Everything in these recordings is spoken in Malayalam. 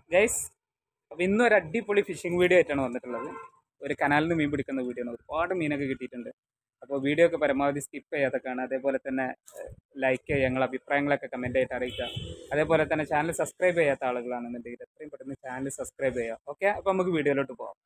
ഗൈസ് അപ്പോൾ ഇന്ന് ഒരു അടിപൊളി ഫിഷിംഗ് വീഡിയോ ആയിട്ടാണ് വന്നിട്ടുള്ളത് ഒരു കനാലിൽ നിന്ന് മീൻ പിടിക്കുന്ന വീഡിയോ ആണ് ഒരുപാട് മീനൊക്കെ കിട്ടിയിട്ടുണ്ട് അപ്പോൾ വീഡിയോ ഒക്കെ പരമാവധി സ്കിപ്പ് ചെയ്യാതെ കാണുക അതേപോലെ തന്നെ ലൈക്ക് ചെയ്യുക ഞങ്ങളുടെ അഭിപ്രായങ്ങളൊക്കെ കമൻ്റ് ആയിട്ട് അറിയിക്കുക അതേപോലെ തന്നെ ചാനൽ സബ്സ്ക്രൈബ് ചെയ്യാത്ത ആളുകളാണെന്നുണ്ടെങ്കിൽ എത്രയും പെട്ടെന്ന് ചാനൽ സബ്സ്ക്രൈബ് ചെയ്യുക ഓക്കെ അപ്പോൾ നമുക്ക് വീഡിയോയിലോട്ട് പോകാം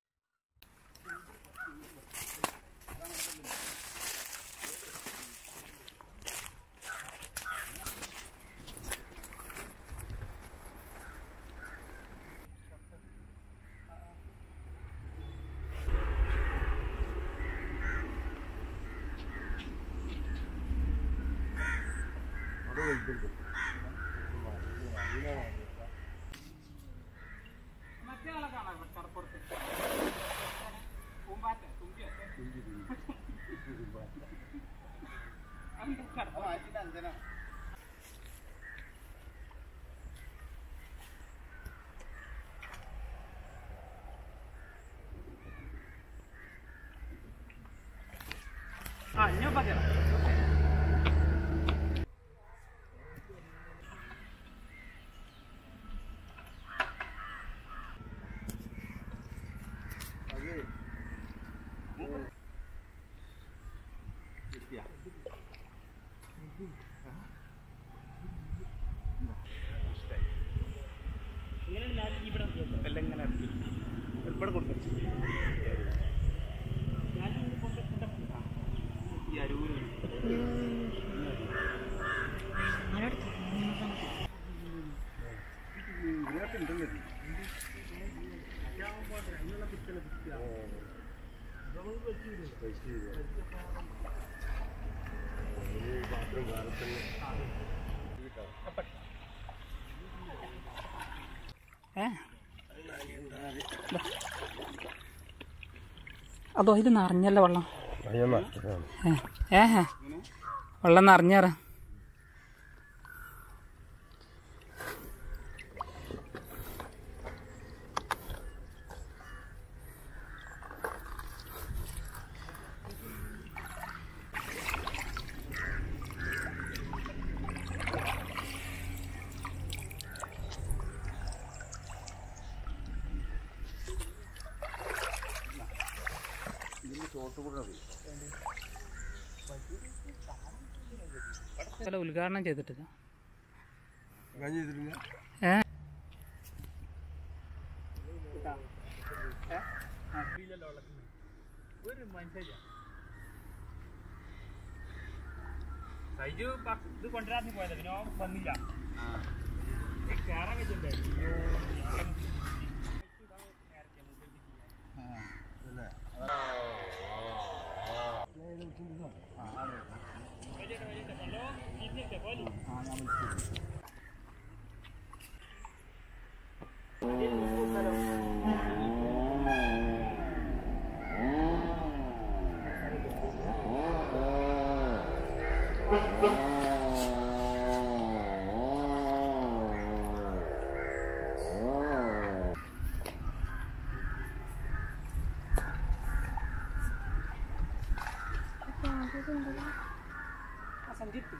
ഏ അതോ ഇത് നിറഞ്ഞല്ലോ വെള്ളം ഏ ഏ ഏ. വെള്ളം നിറഞ്ഞേറ ചില ഉദ്ഘാടനം ചെയ്തിട്ടില്ല ഏ ഒരു മനുഷ്യ സൈജു ഇത് കൊണ്ടുവരാൻ പോയത് പിന്നെ അവൻ വന്നില്ല കയറാൻ സഞ്ജിത്ത്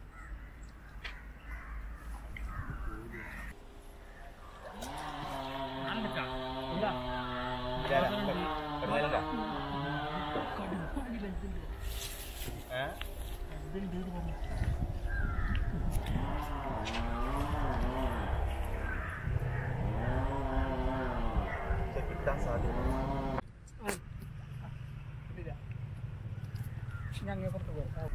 ഞങ്ങൾ പുറത്ത് പോകാം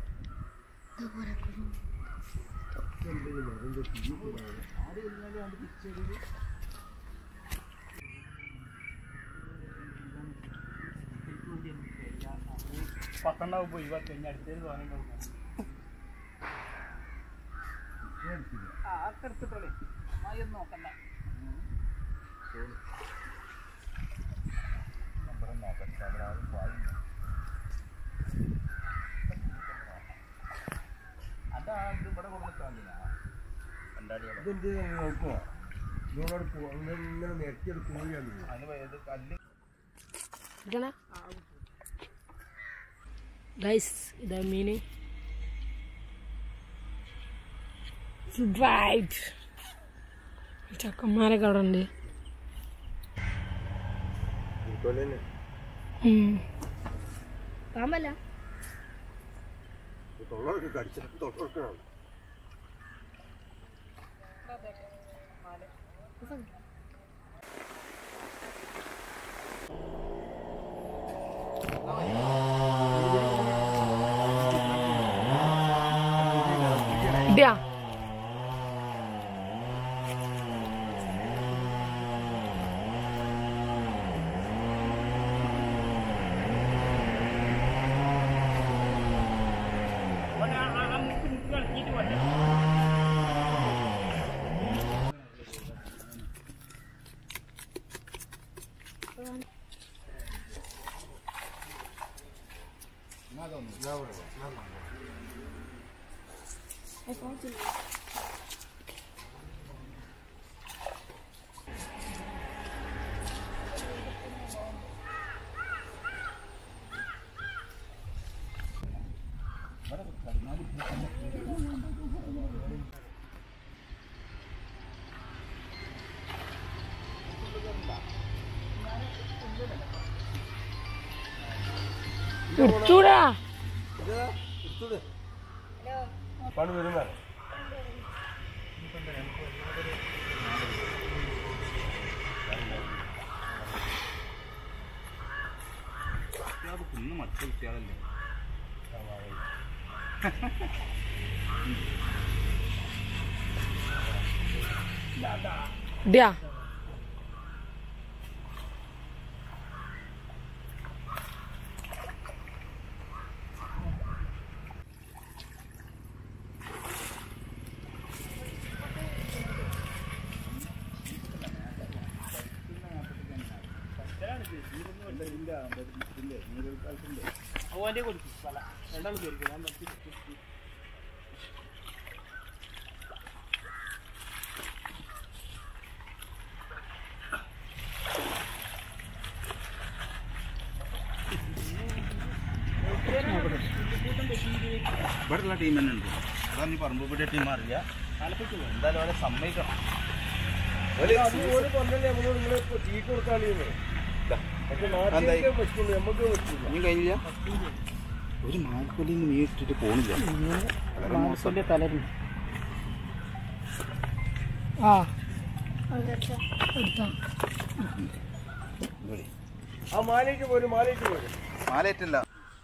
പത്തെണ്ണാവും പോയി കഴിഞ്ഞ അടുത്തേന് തോന്നുന്നുണ്ടാവും ആ അതൊക്കെ എടുത്തിട്ടോളേ മായൊന്നും നോക്കണ്ട അതാ ഇത് ഇവിടെ കൊടുക്കാൻ ഇതെന്ത് നോക്കുക ഇതോടെ അങ്ങനെ നെറ്റിയത് കോഴിയാണ് അതിന് ഏത് കല്ല് ഗൈസ് ഇതാ മീന് ഡ്രൈഡ് ചക്കന്മാരൊക്കെ അവിടെ ഉണ്ട് തൊലന്നെ പാമ്പല്ല തൊള്ളൊക്കെ കടിച്ചിട്ട് തൊട്ടെടുക്കണം ഇടിയാ എടുത്തൂടാ പണി വരുന്നതാണ് കുന്ന് മറ്റ കുട്ടികളല്ലേ ഇടിയാ ഇവിടെയുള്ള ടീം തന്നെ ഉണ്ട് അതാ നീ പറമ്പ് പിടിയ ടീം അറിയാ എന്തായാലും അവരെ സമ്മതിക്കണം ഒരു ഒരു കൊല്ലല്ലേ നമ്മളോട് നിങ്ങളെ ഇപ്പൊ തീ കൊടുക്കാളിന്ന് പക്ഷെ നാട്ടിലേക്ക് പറ്റുള്ളൂ നമുക്ക് പറ്റില്ല നീ കഴിഞ്ഞില്ല ഒരു മാൽക്കൊല്ലിൽ നിന്ന് നീ ഇട്ടിട്ട് പോണില്ല വളരെ മോശം. ആ എടുത്തോ ഇങ്ങോട്ട്. ആ മാലേക്ക് പോരും മാലേക്ക് പോരും മാലയറ്റല്ല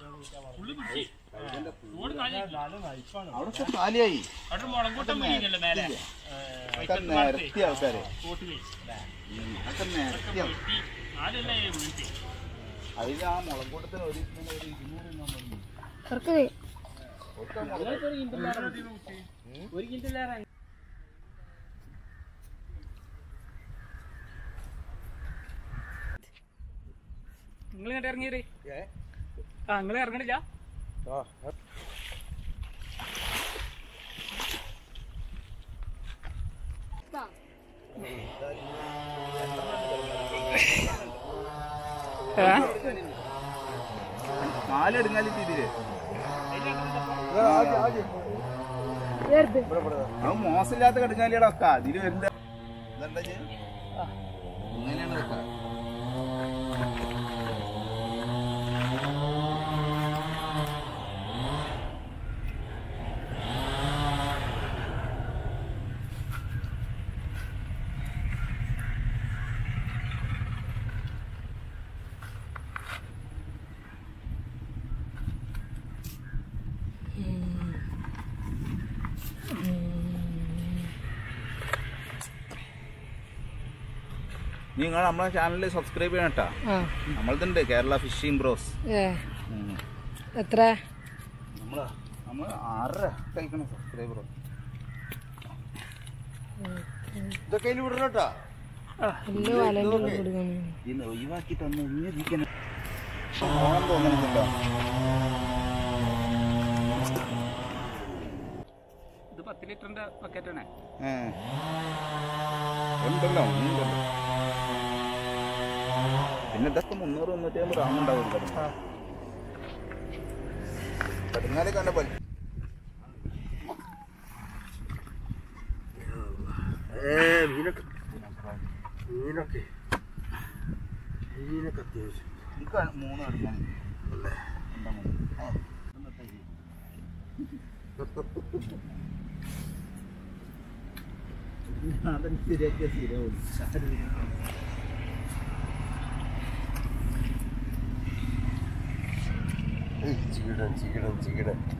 അവിടെ കാലിയായി ഒക്കെ നിരത്തി ആൾക്കാര് ഒക്കെ നിരത്തി അതിൽ ആ മുളങ്കൂട്ടത്തിന് ഒരു ഇതിന് ഒരു ഇരുന്നൂറ് എണ്ണം വന്നു. ഇറക്കത് ഒക്കെ മുളക് നിങ്ങൾ ഇങ്ങോട്ട് ഇറങ്ങിയത് ഏ? ആ നിങ്ങൾ ഇറങ്ങണില്ല ആ നാലെടുങ്ങാലിട്ട് ഇതില് ഇത് ആദ്യം ആദ്യം എടുത്ത് ഇവിടെ ഇവിടെ അത് മോശമില്ലാത്ത കടുങ്ങാലിയുടെ ഒക്കെ അതില് വരുന്ന ഇതെന്താ ചെയ്യ? ഇങ്ങനെയാണ് വെക്കുക നിങ്ങൾ നമ്മളെ ചാനലിൽ സബ്സ്ക്രൈബ് ചെയ്യണം കേട്ടാ ആ നമ്മളതുണ്ട് കേരള ഫിഷിംഗ് ബ്രോസ് ഏ എത്ര നമ്മള് നമ്മൾ ആറര കഴിക്കണം സബ്സ്ക്രൈബർ ഇതൊക്കെ അതിൽ വിടണം കേട്ടാ വലിയ വലൻ്റെ ഉള്ളിൽ കൊടുക്കണം ഇന്ന് ഒഴിവാക്കി തന്നു ഇങ്ങനെ ഓണം തോന്നുന്നുണ്ടോ ഇത് പത്ത് ലിറ്ററിന്റെ ബക്കറ്റാണ് ഏ. ഉണ്ടല്ലോ ഉണ്ടല്ലോ പിന്നെ ഇതൊക്കെ മുന്നൂറ് മുന്നൂറ്റി അമ്പത് ഗ്രാം ഉണ്ടാവില്ല കടുങ്ങാലി കണ്ട പോലെ ഏ മീനൊക്കെ മീനൊക്കെ മീനൊക്കെ അത്യാവശ്യം എനിക്ക് മൂന്ന് എടുക്കാൻ എന്താ മൂന്ന് ആ ഇന്നത്തെ ഈ. അതെനിക്ക് ശരിയാക്കിയ ശരിയാവും ചീടൻ ചീടൻ ചീടൻ